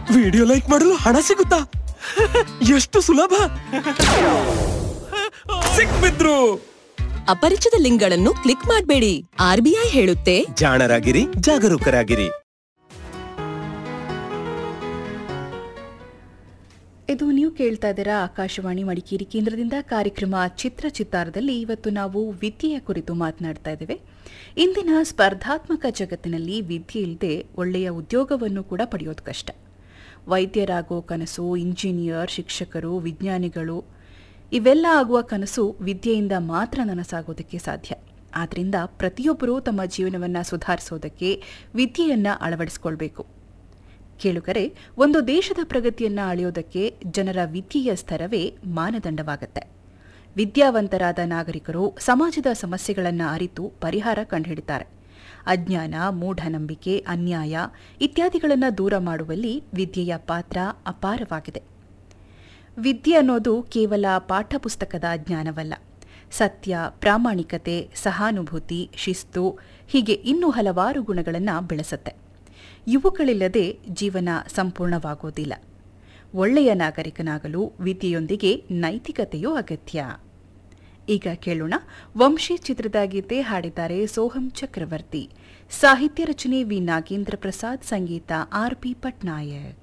video like ಮಾಡಲು ಹಣ ಸಿಗುತ್ತಾ ಎಷ್ಟು ಸುಲಭ ಸಿಕ್ಬಿದ್ರು ಅಪರಿಚಿತ ಲಿಂಕ್ಗಳನ್ನು ಕ್ಲಿಕ್ ಮಾಡಬೇಡಿ ಆರ್ಬಿಐ ಹೇಳುತ್ತೆ ಜಾಣರಾಗಿರಿ ಜಾಗರೂಕರಾಗಿರಿ ಇದು ನೀವು ಕೇಳ್ತಾ ಇದ್ದೀರಾ ಆಕಾಶವಾಣಿ ಮಡಿಕೇರಿ ಕೇಂದ್ರದಿಂದ ಕಾರ್ಯಕ್ರಮ ಚಿತ್ರ ಚಿತ್ತಾರದಲ್ಲಿ ಇವತ್ತು ನಾವು ವಿದ್ಯೆಯ ಕುರಿತು ಮಾತನಾಡ್ತಾ ಇದ್ದೇವೆ ಇಂದಿನ ಸ್ಪರ್ಧಾತ್ಮಕ ಜಗತ್ತಿನಲ್ಲಿ ವಿದ್ಯೆ ಇಲ್ಲದೆ ಒಳ್ಳೆಯ ಉದ್ಯೋಗವನ್ನು ಕೂಡ ಪಡೆಯೋದು ಕಷ್ಟ ವೈದ್ಯರಾಗೋ ಕನಸು ಇಂಜಿನಿಯರ್ ಶಿಕ್ಷಕರು ವಿಜ್ಞಾನಿಗಳು ಇವೆಲ್ಲ ಆಗುವ ಕನಸು ವಿದ್ಯೆಯಿಂದ ಮಾತ್ರ ನನಸಾಗೋದಕ್ಕೆ ಸಾಧ್ಯ ಆದ್ದರಿಂದ ಪ್ರತಿಯೊಬ್ಬರೂ ತಮ್ಮ ಜೀವನವನ್ನು ಸುಧಾರಿಸೋದಕ್ಕೆ ವಿದ್ಯೆಯನ್ನು ಅಳವಡಿಸಿಕೊಳ್ಬೇಕು ಕೇಳುಗರೆ ಒಂದು ದೇಶದ ಪ್ರಗತಿಯನ್ನ ಅಳೆಯೋದಕ್ಕೆ ಜನರ ವಿದ್ಯೆಯ ಸ್ತರವೇ ಮಾನದಂಡವಾಗತ್ತೆ ವಿದ್ಯಾವಂತರಾದ ನಾಗರಿಕರು ಸಮಾಜದ ಸಮಸ್ಯೆಗಳನ್ನು ಅರಿತು ಪರಿಹಾರ ಕಂಡುಹಿಡಿತಾರೆ ಅಜ್ಞಾನ ಮೂಢನಂಬಿಕೆ ಅನ್ಯಾಯ ಇತ್ಯಾದಿಗಳನ್ನು ದೂರ ಮಾಡುವಲ್ಲಿ ವಿದ್ಯೆಯ ಪಾತ್ರ ಅಪಾರವಾಗಿದೆ ವಿದ್ಯೆ ಅನ್ನೋದು ಕೇವಲ ಪಾಠಪುಸ್ತಕದ ಜ್ಞಾನವಲ್ಲ ಸತ್ಯ ಪ್ರಾಮಾಣಿಕತೆ ಸಹಾನುಭೂತಿ ಶಿಸ್ತು ಹೀಗೆ ಇನ್ನೂ ಹಲವಾರು ಗುಣಗಳನ್ನು ಬೆಳೆಸುತ್ತೆ ಇವುಗಳಿಲ್ಲದೆ ಜೀವನ ಸಂಪೂರ್ಣವಾಗೋದಿಲ್ಲ ಒಳ್ಳೆಯ ನಾಗರಿಕನಾಗಲು ವಿದ್ಯೆಯೊಂದಿಗೆ ನೈತಿಕತೆಯೂ ಅಗತ್ಯ ಈಗ ಕೇಳೋಣ ವಂಶಿ ಚಿತ್ರದ ಗೀತೆ ಹಾಡಿದ್ದಾರೆ ಸೋಹಂ ಚಕ್ರವರ್ತಿ ಸಾಹಿತ್ಯ ರಚನೆ ವಿ ನಾಗೇಂದ್ರ ಪ್ರಸಾದ್ ಸಂಗೀತ ಆರ್ ಪಿ ಪಟ್ನಾಯಕ್